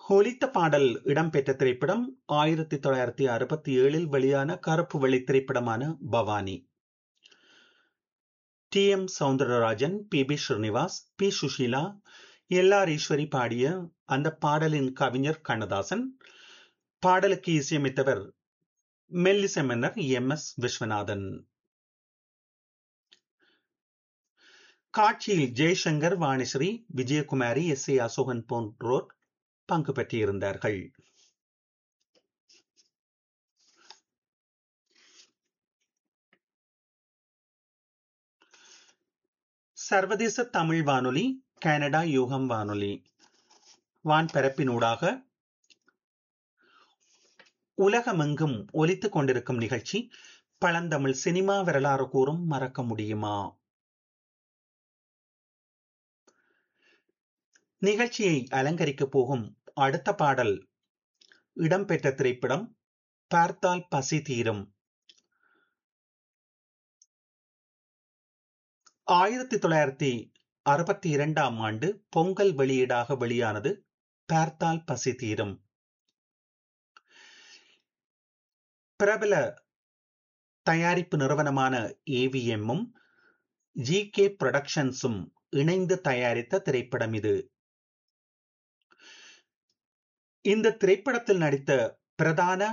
ஒலித்த பாடல் இடம்பெற்ற திரைப்படம் ஆயிரத்தி தொள்ளாயிரத்தி அறுபத்தி ஏழில் வெளியான கருப்பு வெள்ளை திரைப்படமான Bhavani T M Soundararajan P B Srinivas P Susheela L R Eswari பாடிய அந்த பாடலின் கவிஞர் கண்ணதாசன் பாடலுக்கு இசையமைத்தவர் மெல்லிசை மன்னர் எம் எஸ் விஸ்வநாதன் காட்சியில் ஜெய்சங்கர் வாணிஸ்ரீ விஜயகுமாரி எஸ் ஏ அசோகன் போன்றோர் பங்கு பெற்றிருந்தார்கள் சர்வதேச தமிழ் வானொலி கனடா யூகம் வானொலி வான்பரப்பினூடாக உலகமெங்கும் ஒலித்துக் கொண்டிருக்கும் நிகழ்ச்சி பழந்தமிழ் சினிமா வரலாறு கூறும் மறக்க முடியுமா நிகழ்ச்சியை அலங்கரிக்கப் போகும் அடுத்த பாடல் இடம்பெற்ற திரைப்படம் பார்த்தால் பசி தீரும் ஆயிரத்தி தொள்ளாயிரத்தி அறுபத்தி இரண்டாம் ஆண்டு பொங்கல் வெளியீடாக வெளியானது பார்த்தால் பசி தீரும் பிரபல தயாரிப்பு நிறுவனமான ஏவிஎம்மும் ஜி கே புரொடக்ஷன்ஸும் இணைந்து தயாரித்த திரைப்படம் இது இந்த திரைப்படத்தில் நடித்த பிரதான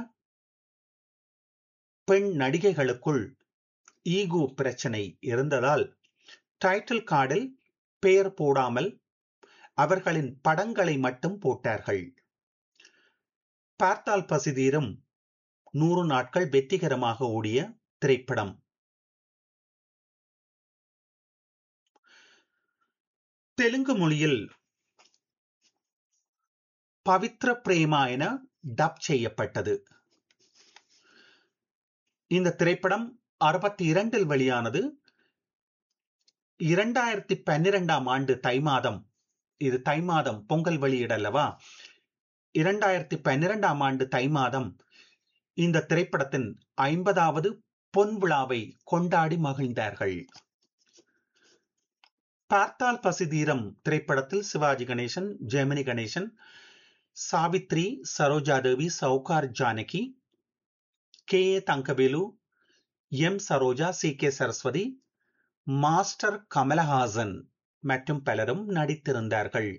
பெண் நடிகைகளுக்குள் ஈகோ பிரச்சனை இருந்ததால் டைட்டில் கார்டில் பெயர் போடாமல் அவர்களின் படங்களை மட்டும் போட்டார்கள் பார்த்தால் பசிதீரும் நூறு நாட்கள் வெற்றிகரமாக ஓடிய திரைப்படம் தெலுங்கு மொழியில் பவித்ர பிரேமா என டப் செய்யப்பட்டது இந்த திரைப்படம் அறுபத்தி இரண்டில் வெளியானது இரண்டாயிரத்தி பன்னிரெண்டாம் ஆண்டு தை மாதம் இது தை மாதம் பொங்கல் வெளியிடல்லவா இரண்டாயிரத்தி பன்னிரெண்டாம் ஆண்டு தை மாதம் இந்த திரைப்படத்தின் ஐம்பதாவது பொன் விழாவை கொண்டாடி மகிழ்ந்தார்கள் பார்த்தால் பசிதீரம் திரைப்படத்தில் Sivaji Ganesan Gemini Ganesan Savitri Sarojadevi Sowcar Janaki K A Thangavelu M Saroja C K Saraswathi master Kamalahasan மற்றும் பலரும் நடித்திருந்தார்கள்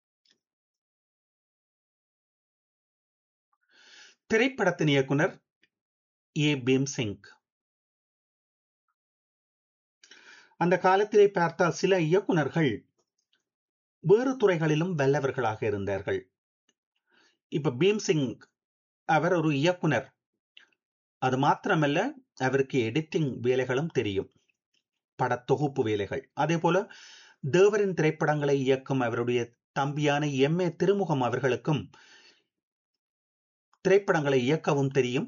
திரைப்படத்தின் இயக்குனர் ஏ பீம்சிங் அந்த காலத்திலே பார்த்தால் சில இயக்குனர்கள் வேறு துறைகளிலும் வல்லவர்களாக இருந்தார்கள் இப்ப பீம்சிங் அவர் ஒரு இயக்குனர் அது மாத்திரமல்ல அவருக்கு எடிட்டிங் வேலைகளும் தெரியும் படத்தொகுப்பு வேலைகள் அதே போல தேவரின் திரைப்படங்களை இயக்கும் அவருடைய தம்பியான எம் ஏ திருமுகம் அவர்களுக்கும் திரைப்படங்களை இயக்கவும் தெரியும்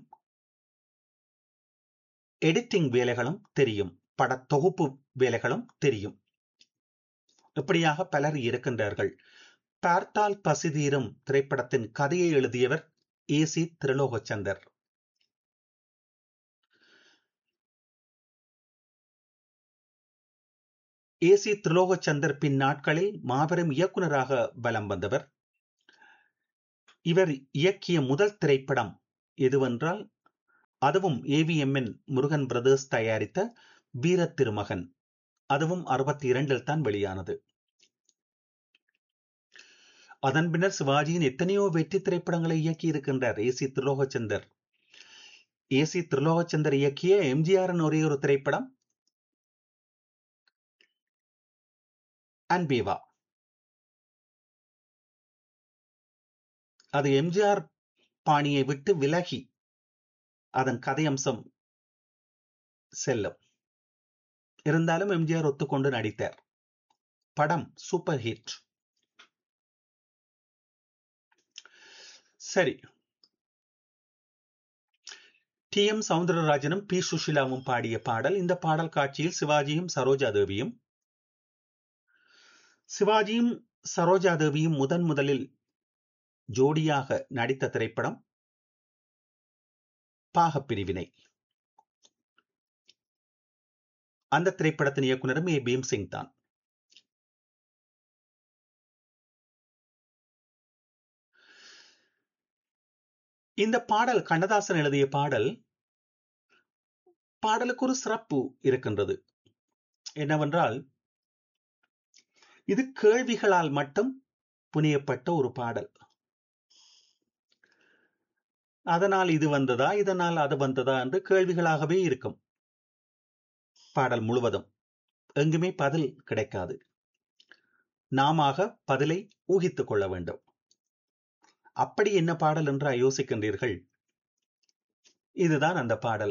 எடிட்டிங் வேலைகளும் தெரியும் படத்தொகுப்பு வேலைகளும் தெரியும் இப்படியாக பலர் இருக்கின்றார்கள் பார்த்தால் பசிதீரும் திரைப்படத்தின் கதையை எழுதியவர் A C Thirulokachandar A C Thirulokachandar பின் நாட்களில் மாபெரும் இயக்குநராக பலம் வந்தவர் இவர் இயக்கிய முதல் திரைப்படம் எதுவென்றால் அதுவும் ஏவிஎம்என் முருகன் பிரதர்ஸ் தயாரித்த வீர திருமகன் அதுவும் அறுபத்தி இரண்டில் தான் வெளியானது அதன் பின்னர் சிவாஜியின் எத்தனையோ வெற்றி திரைப்படங்களை இயக்கி இருக்கின்றார் A C Thirulokachandar A C Thirulokachandar இயக்கிய எம்ஜிஆரின் ஒரே ஒரு திரைப்படம் அன்பேவா அது எம்ஜிஆர் பாணியை விட்டு விலகி அதன் கதையம்சம் செல்லும் இருந்தாலும் எம்ஜிஆர் ஒத்துக்கொண்டு நடித்தார் படம் சூப்பர் ஹிட் சரி டி எம் சவுந்தரராஜனும் பி சுஷிலாவும் பாடிய பாடல் இந்த பாடல் காட்சியில் சிவாஜியும் சரோஜா தேவியும் சிவாஜியும் சரோஜா தேவியும் முதன் முதலில் ஜோடியாக நடித்த திரைப்படம் பாகப்பிரிவினை அந்த திரைப்படத்தின் இயக்குனரும் ஏ பீம்சிங் தான் இந்த பாடல் கண்ணதாசன் எழுதிய பாடல் பாடலுக்கு ஒரு சிறப்பு இருக்கின்றது என்னவென்றால் இது கேள்விகளால் மட்டும் புனியப்பட்ட ஒரு பாடல் அதனால் இது வந்ததா இதனால் அது வந்ததா என்று கேள்விகளாகவே இருக்கும் பாடல் முழுவதும் எங்குமே பதில் கிடைக்காது நாம பதிலை ஊகித்துக் கொள்ள வேண்டும் அப்படி என்ன பாடல் என்று யோசிக்கின்றீர்கள் இதுதான் அந்த பாடல்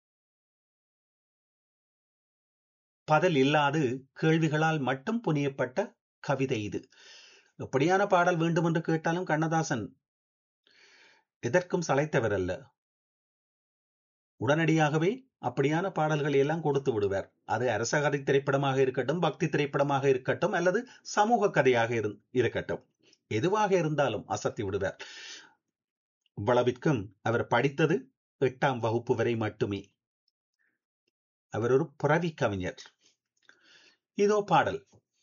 பதில் இல்லாது கேள்விகளால் மட்டும் புனியப்பட்ட கவிதை இது எப்படியான பாடல் வேண்டும் என்று கேட்டாலும் கண்ணதாசன் எதற்கும் சளைத்தவர் அல்ல உடனடியாகவே அப்படியான பாடல்களை எல்லாம் கொடுத்து விடுவார் அது அரச கதை திரைப்படமாக இருக்கட்டும் பக்தி திரைப்படமாக இருக்கட்டும் அல்லது சமூக கதையாக இருக்கட்டும் எதுவாக இருந்தாலும் அசத்தி விடுவார் இவ்வளவிற்கும் அவர் படித்தது எட்டாம் வகுப்பு வரை மட்டுமே அவர் ஒரு புறவி கவிஞர் இதோ பாடல்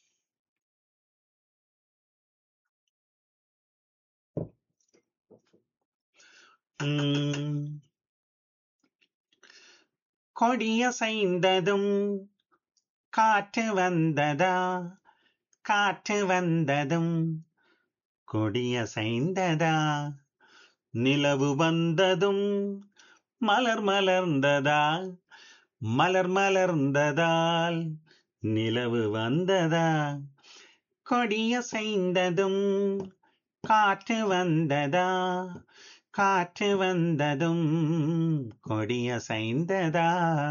கொடியசைந்ததும் காற்று வந்ததா காற்று வந்ததும் கொடியசைந்ததா நிலவு வந்ததும் மலர் மலர்ந்ததா மலர் மலர்ந்ததால் நிலவு வந்ததா கொடியசைந்ததும் காற்று வந்ததா காற்று வந்ததும் கொடியசைந்ததா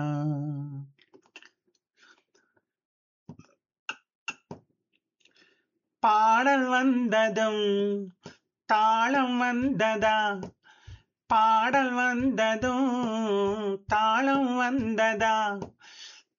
பாடல் வந்ததும் தாளம் வந்ததா பாடல் வந்ததும் தாளம் வந்ததா